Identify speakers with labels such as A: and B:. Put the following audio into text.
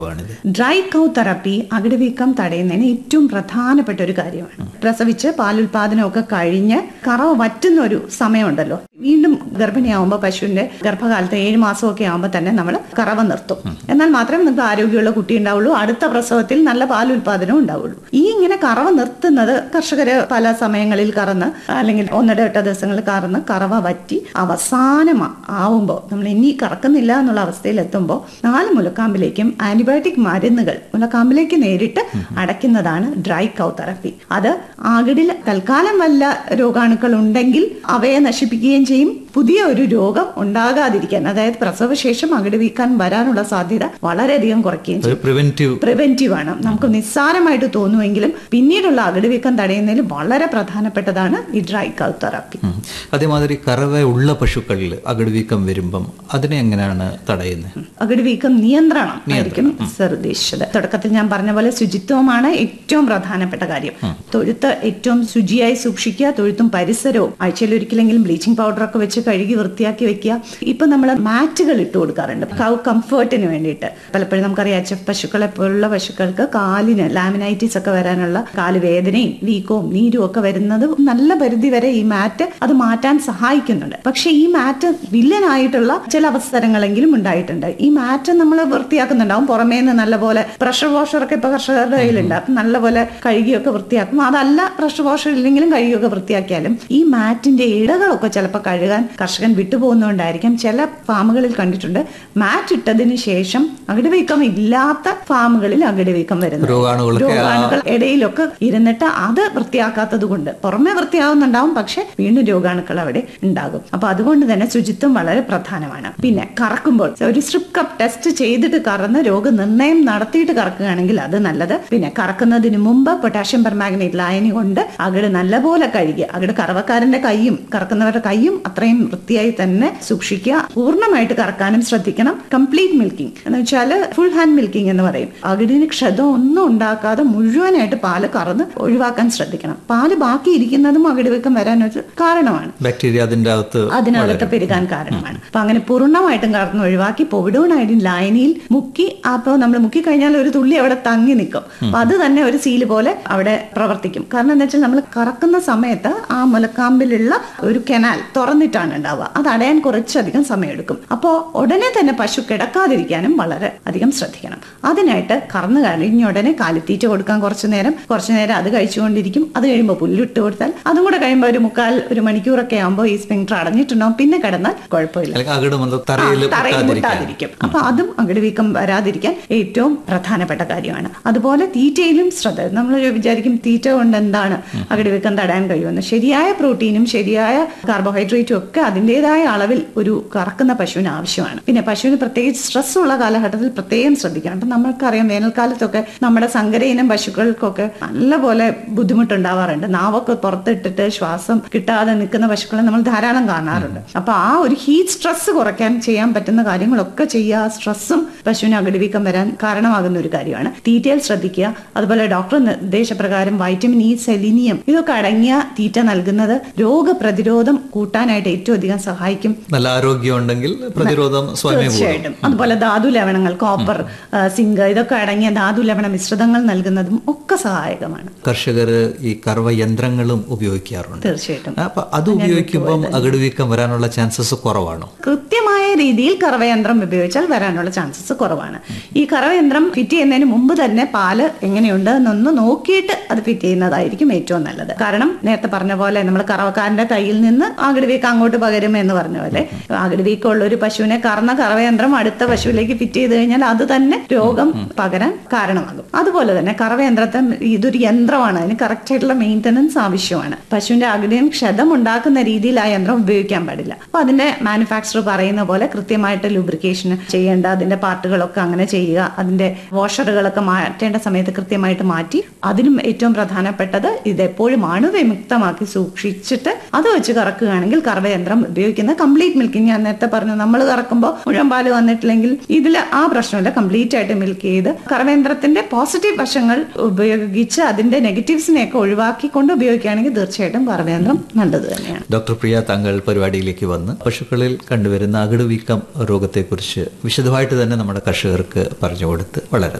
A: ആണിത്
B: ഡ്രൈ കൗ തെറാപ്പി അകിടുവീക്കം തടയുന്നതിന് ഏറ്റവും പ്രധാനപ്പെട്ട ഒരു കാര്യമാണ് പ്രസവിച്ച് പാലുൽപാദനമൊക്കെ കഴിഞ്ഞ് കറവ വറ്റുന്ന ഒരു സമയമുണ്ടല്ലോ വീണ്ടും ഗർഭിണിയാവുമ്പോൾ പശുവിന്റെ ഗർഭകാലത്ത് ഏഴ് മാസമൊക്കെ ആകുമ്പോൾ തന്നെ നമ്മൾ കറവ നിർത്തും എന്നാൽ മാത്രമേ നിങ്ങൾക്ക് ആരോഗ്യമുള്ള കുട്ടി ഉണ്ടാവുള്ളൂ അടുത്ത പ്രസവത്തിൽ നല്ല പാലുൽപാദനം ഉണ്ടാവുള്ളൂ ഈ ഇങ്ങനെ കറവ നിർത്തുന്നത് കർഷകര് പല സമയങ്ങളിൽ കറന്ന് അല്ലെങ്കിൽ ഒന്നിടവിട്ട ദിവസങ്ങളിൽ കറന്ന് കറവ വറ്റി അവസാനം ആവുമ്പോൾ നമ്മൾ ഇനി കറക്കുന്നില്ല എന്നുള്ള അവസ്ഥയിൽ എത്തുമ്പോൾ നാല് മുലക്കാമ്പിലേക്കും ആന്റിബയോട്ടിക് മരുന്നുകൾ മുലക്കാമ്പിലേക്ക് നേരിട്ട് അടയ്ക്കുന്നതാണ് ഡ്രൈ കൗ തെറപ്പി അത് ആകിടിൽ തൽക്കാലം വല്ല രോഗാണുക്കൾ ഉണ്ടെങ്കിൽ അവയെ നശിപ്പിക്കുകയും ചെയ്യും പുതിയ ഒരു രോഗം ഉണ്ടാകാതിരിക്കാൻ അതായത് പ്രസവശേഷം അകിട് വീക്കാൻ വരാനുള്ള സാധ്യത വളരെയധികം കുറയ്ക്കുകയും ചെയ്യും
A: ഒരു പ്രിവെന്റീവ്
B: പ്രിവെന്റീവ് ആണ് നമുക്ക് നിസ്സാരമായിട്ട് തോന്നുമെങ്കിലും പിന്നീടുള്ള അകിട് വീക്കം തടയുന്നതിൽ വളരെ പ്രധാനപ്പെട്ടതാണ് ഈ ഡ്രൈ കൗ തെറാപ്പി
A: അതേമാതിരി കറവ ഉള്ള പശുക്കളിൽ അകിടുവീക്കം വരുമ്പം അതിനെ എങ്ങനെയാണ് തടയുന്നത്
B: അകിട് വീക്കം നിയന്ത്രണം ആയിരിക്കും സർ ഉദ്ദേശിച്ചത് തുടക്കത്തിൽ ഞാൻ പറഞ്ഞ പോലെ ശുചിത്വമാണ് ഏറ്റവും പ്രധാനപ്പെട്ട കാര്യം തൊഴുത്ത് ഏറ്റവും ശുചിയായി സൂക്ഷിക്കുക തൊഴുത്തും പരിസരവും ആഴ്ചയിൽ ഒരിക്കലെങ്കിലും ബ്ലീച്ചിങ് പൗഡർ ഒക്കെ വെച്ച് കഴുകി വൃത്തിയാക്കി വെക്കുക ഇപ്പൊ നമ്മൾ മാറ്റുകൾ ഇട്ട് കൊടുക്കാറുണ്ട് കൗ കംഫേർട്ടിന് വേണ്ടിയിട്ട് പലപ്പോഴും നമുക്കറിയാം എച്ച് എഫ് പശുക്കളെ പോലുള്ള പശുക്കൾക്ക് കാലിന് ലാമിനൈറ്റിസ് ഒക്കെ വരാനുള്ള കാല് വേദനയും വീക്കവും നീരും ഒക്കെ വരുന്നത് നല്ല പരിധി വരെ ഈ മാറ്റ് അത് മാറ്റാൻ സഹായിക്കുന്നുണ്ട് പക്ഷെ ഈ മാറ്റ് വില്ലനായിട്ടുള്ള ചില അവസരങ്ങളെങ്കിലും ഉണ്ടായിട്ടുണ്ട് ഈ മാറ്റ് നമ്മൾ വൃത്തിയാക്കുന്നുണ്ടാവും പുറമേ നിന്ന് നല്ലപോലെ പ്രഷർ വാഷറൊക്കെ ഇപ്പൊ കർഷകരുടെ കയ്യിലുണ്ട് അപ്പം നല്ലപോലെ കഴുകിയൊക്കെ വൃത്തിയാക്കും അതല്ല പ്രഷർ വാഷർ ഇല്ലെങ്കിലും കഴുകിയൊക്കെ വൃത്തിയാക്കിയാലും ഈ മാറ്റിന്റെ ഇടകളൊക്കെ ചിലപ്പോൾ കഴുകാൻ കർഷകൻ വിട്ടുപോകുന്നതുകൊണ്ടായിരിക്കും ചില ഫാമുകളിൽ കണ്ടിട്ടുണ്ട് മാറ്റ് ഇട്ടതിന് ശേഷം അകിടുവീക്കം ഇല്ലാത്ത ഫാമുകളിൽ അകിടുവീക്കം വരുന്നത്
A: രോഗാണുകളൊക്കെ ആ-
B: രോഗാണുക്കൾ ഇടയിലൊക്കെ ഇരുന്നിട്ട് അത് വൃത്തിയാക്കാത്തത് കൊണ്ട് പുറമെ വൃത്തിയാവുന്നുണ്ടാവും പക്ഷെ വീണ്ടും രോഗാണുക്കൾ അവിടെ ഉണ്ടാകും അപ്പൊ അതുകൊണ്ട് തന്നെ ശുചിത്വം വളരെ പ്രധാനമാണ് പിന്നെ കറക്കുമ്പോൾ ഒരു സ്ട്രിപ്പ് കപ്പ് ടെസ്റ്റ് ചെയ്തിട്ട് കറന്ന് രോഗനിർണയം നടത്തിയിട്ട് കറക്കുകയാണെങ്കിൽ അത് നല്ലത് പിന്നെ കറക്കുന്നതിന് മുമ്പ് പൊട്ടാഷ്യം പെർമാഗ്നേറ്റ് ലായനി കൊണ്ട് അകിട് നല്ലപോലെ കഴുകുക അകിട് കറവക്കാരന്റെ കൈയും കറക്കുന്നവരുടെ കൈയും അത്രയും വൃത്തിയായി തന്നെ സൂക്ഷിക്കുക പൂർണ്ണമായിട്ട് കറക്കാനും ശ്രദ്ധിക്കണം കംപ്ലീറ്റ് മിൽക്കിംഗ് എന്ന് വെച്ചാൽ ഫുൾ ഹാൻഡ് മിൽക്കിംഗ് എന്ന് പറയും അകിടിന് ക്ഷതം ഒന്നും ഉണ്ടാക്കാതെ മുഴുവനായിട്ട് പാല് കറന്ന് ഒഴിവാക്കാൻ ശ്രദ്ധിക്കണം പാല് ബാക്കി ഇരിക്കുന്നതും അകിടുവെക്കം വരാനൊരു കാരണമാണ്
A: ബാക്ടീരിയ അതിൻ്റെ അകത്ത്
B: അതിനകത്ത് പെരുകാൻ കാരണമാണ് അപ്പൊ അങ്ങനെ പൂർണ്ണമായിട്ടും കറന്ന് ഒഴിവാക്കി പൊവിഡോണായിട്ട് ലായനിയിൽ മുക്കി അപ്പോൾ നമ്മൾ മുക്കി കഴിഞ്ഞാൽ ഒരു തുള്ളി അവിടെ തങ്ങി നിൽക്കും അപ്പൊ അത് തന്നെ ഒരു സീല് പോലെ അവിടെ പ്രവർത്തിക്കും കാരണം എന്താ വെച്ചാൽ നമ്മൾ കറക്കുന്ന സമയത്ത് ആ മുലക്കാമ്പിലുള്ള ഒരു കെനാൽ തുറന്നിട്ടാണ് ഉണ്ടാവുക അത് അടയാൻ കുറച്ചധികം സമയമെടുക്കും അപ്പോൾ ഉടനെ തന്നെ പശു കിടക്കാതിരിക്കാനും വളരെ അധികം ശ്രദ്ധിക്കണം അതിനായിട്ട് കറന്നു കഴിഞ്ഞ ഉടനെ കാലിത്തീറ്റ കൊടുക്കാൻ കുറച്ചു നേരം കുറച്ചു നേരം അത് കഴിച്ചുകൊണ്ടിരിക്കും അത് കഴിയുമ്പോൾ പുല്ലിട്ട് കൊടുത്താൽ അതും കൂടെ കഴിയുമ്പോൾ ഒരു മുക്കാൽ ഒരു മണിക്കൂറൊക്കെ ആകുമ്പോൾ ഈ സ്പിങ്ടർ അടഞ്ഞിട്ടുണ്ടാവും പിന്നെ കിടന്നാൽ കുഴപ്പമില്ല
A: അല്ലെങ്കിൽ അകിട് മൊത്തം തറയിൽ
B: ആ, തറയിൽ
A: മുട്ടാതിരിക്കാൻ
B: മുട്ടാതിരിക്കും അപ്പൊ അതും അകിട് വീക്കം വരാതിരിക്കാൻ ഏറ്റവും പ്രധാനപ്പെട്ട കാര്യമാണ് അതുപോലെ തീറ്റയിലും ശ്രദ്ധ നമ്മൾ വിചാരിക്കും തീറ്റ കൊണ്ട് എന്താണ് അകിട് വീക്കം തടയാൻ കഴിയുമെന്ന് ശരിയായ പ്രോട്ടീനും ശരിയായ കാർബോഹൈഡ്രേറ്റും ഒക്കെ അതിൻ്റെതായ അളവിൽ ഒരു കറക്കുന്ന പശുവിന് ആവശ്യമാണ് പിന്നെ പശുവിന് പ്രത്യേകിച്ച് സ്ട്രെസ് ഉള്ള കാലഘട്ടത്തിൽ പ്രത്യേകം ശ്രദ്ധിക്കണം അപ്പൊ നമ്മൾക്കറിയാം വേനൽക്കാലത്തൊക്കെ നമ്മുടെ സങ്കര ഇനം പശുക്കൾക്കൊക്കെ നല്ലപോലെ ബുദ്ധിമുട്ടുണ്ടാവാറുണ്ട് നാവൊക്കെ പുറത്തിട്ടിട്ട് ശ്വാസം കിട്ടാതെ നിൽക്കുന്ന പശുക്കളെ നമ്മൾ ധാരാളം കാണാറുണ്ട് അപ്പൊ ആ ഒരു ഹീറ്റ് സ്ട്രെസ് കുറയ്ക്കാൻ ചെയ്യാൻ പറ്റുന്ന കാര്യങ്ങളൊക്കെ ചെയ്യുക സ്ട്രെസ്സും പശുവിന് അകിടുവീക്കം വരാൻ കാരണമാകുന്ന ഒരു കാര്യമാണ് തീറ്റയിൽ ശ്രദ്ധിക്കുക അതുപോലെ ഡോക്ടർ നിർദ്ദേശപ്രകാരം വൈറ്റമിൻ ഇ സെലിനിയം ഇതൊക്കെ അടങ്ങിയ തീറ്റ നൽകുന്നത് രോഗപ്രതിരോധം കൂട്ടാനായിട്ട് ഏറ്റവും അധികം സഹായിക്കും
A: നല്ല ആരോഗ്യം ഉണ്ടെങ്കിൽ പ്രതിരോധം സ്വയമേ കൂടും
B: തീർച്ചയായിട്ടും അതുപോലെ ധാതു ലവണങ്ങൾ കോപ്പർ സിങ്ക് ഇതൊക്കെ അടങ്ങിയ ധാതു ലവണ മിശ്രിതങ്ങൾ നൽകുന്നതും ഒക്കെ സഹായകമാണ്
A: കർഷകർ ഈ കറവ യന്ത്രങ്ങളും ഉപയോഗിക്കാറുണ്ട്
B: തീർച്ചയായിട്ടും
A: അപ്പൊ അത് ഉപയോഗിക്കുമ്പം അകിടുവീക്കം വരാനുള്ള ചാൻസസ് കുറവാണോ
B: കൃത്യമായ രീതിയിൽ കറവയന്ത്രം ഉപയോഗിച്ചാൽ വരാനുള്ള ചാൻസസ് കുറവാണ് ഈ കറവയന്ത്രം ഫിറ്റ് ചെയ്യുന്നതിന് മുമ്പ് തന്നെ പാല് എങ്ങനെയുണ്ട് എന്നൊന്ന് നോക്കിയിട്ട് അത് ഫിറ്റ് ചെയ്യുന്നതായിരിക്കും ഏറ്റവും നല്ലത് കാരണം നേരത്തെ പറഞ്ഞ പോലെ നമ്മൾ കറവക്കാരന്റെ കയ്യിൽ നിന്ന് ആകിടുവീക്കം അങ്ങോട്ട് പകരും എന്ന് പറഞ്ഞ പോലെ ആകിടുവീക്കമുള്ള ഒരു പശുവിനെ കറന്ന കറവയന്ത്രം അടുത്ത പശുവിലേക്ക് ഫിറ്റ് ചെയ്ത് കഴിഞ്ഞാൽ അത് തന്നെ രോഗം പകരാൻ കാരണമാകും അതുപോലെ തന്നെ കറവയന്ത്രത്തെ ഇതൊരു യന്ത്രമാണ് അതിന് കറക്റ്റ് ആയിട്ടുള്ള മെയിൻ്റനൻസ് ആവശ്യമാണ് പശുവിന്റെ അകിടിന് ക്ഷതം ഉണ്ടാക്കുന്ന രീതിയിൽ ആ യന്ത്രം ഉപയോഗിക്കാൻ പാടില്ല അപ്പൊ അതിന്റെ മാനുഫാക്ചർ പറയുന്ന പോലെ കൃത്യമായിട്ട് ലൂബ്രിക്കേഷൻ ചെയ്യേണ്ട അതിന്റെ പാർട്ടുകളൊക്കെ അങ്ങനെ ചെയ്യുക അതിന്റെ വാഷറുകളൊക്കെ മാറ്റേണ്ട സമയത്ത് കൃത്യമായിട്ട് മാറ്റി അതിനും ഏറ്റവും പ്രധാനപ്പെട്ടത് ഇത് എപ്പോഴും അണുവിമുക്തമാക്കി സൂക്ഷിച്ചിട്ട് അത് വെച്ച് കറക്കുകയാണെങ്കിൽ കറവയന്ത്രം ഉപയോഗിക്കുന്ന കംപ്ലീറ്റ് മിൽക്കിംഗ് ഞാൻ നേരത്തെ പറഞ്ഞു നമ്മൾ കറക്കുമ്പോൾ മുഴുവൻ പാല് വന്നിട്ടില്ലെങ്കിൽ ഇതിൽ ആ പ്രശ്നമില്ല കംപ്ലീറ്റ് ആയിട്ട് മിൽക്ക് ചെയ്ത് കറവയന്ത്രത്തിന്റെ പോസിറ്റീവ് വശങ്ങൾ ഉപയോഗിച്ച് അതിന്റെ നെഗറ്റീവ്സിനെയൊക്കെ ഒഴിവാക്കിക്കൊണ്ട് ഉപയോഗിക്കുകയാണെങ്കിൽ തീർച്ചയായിട്ടും കറവയന്ത്രം നല്ലത് തന്നെയാണ്
A: ഡോക്ടർ പ്രിയ താങ്കൾ പരിപാടിയിലേക്ക് വന്ന് പശുക്കളിൽ കണ്ടുവരുന്ന അകിട് അകിടുവീക്കം രോഗത്തെക്കുറിച്ച് വിശദമായിട്ട് തന്നെ നമ്മുടെ കർഷകർക്ക് പറഞ്ഞു കൊടുത്ത് വളരെ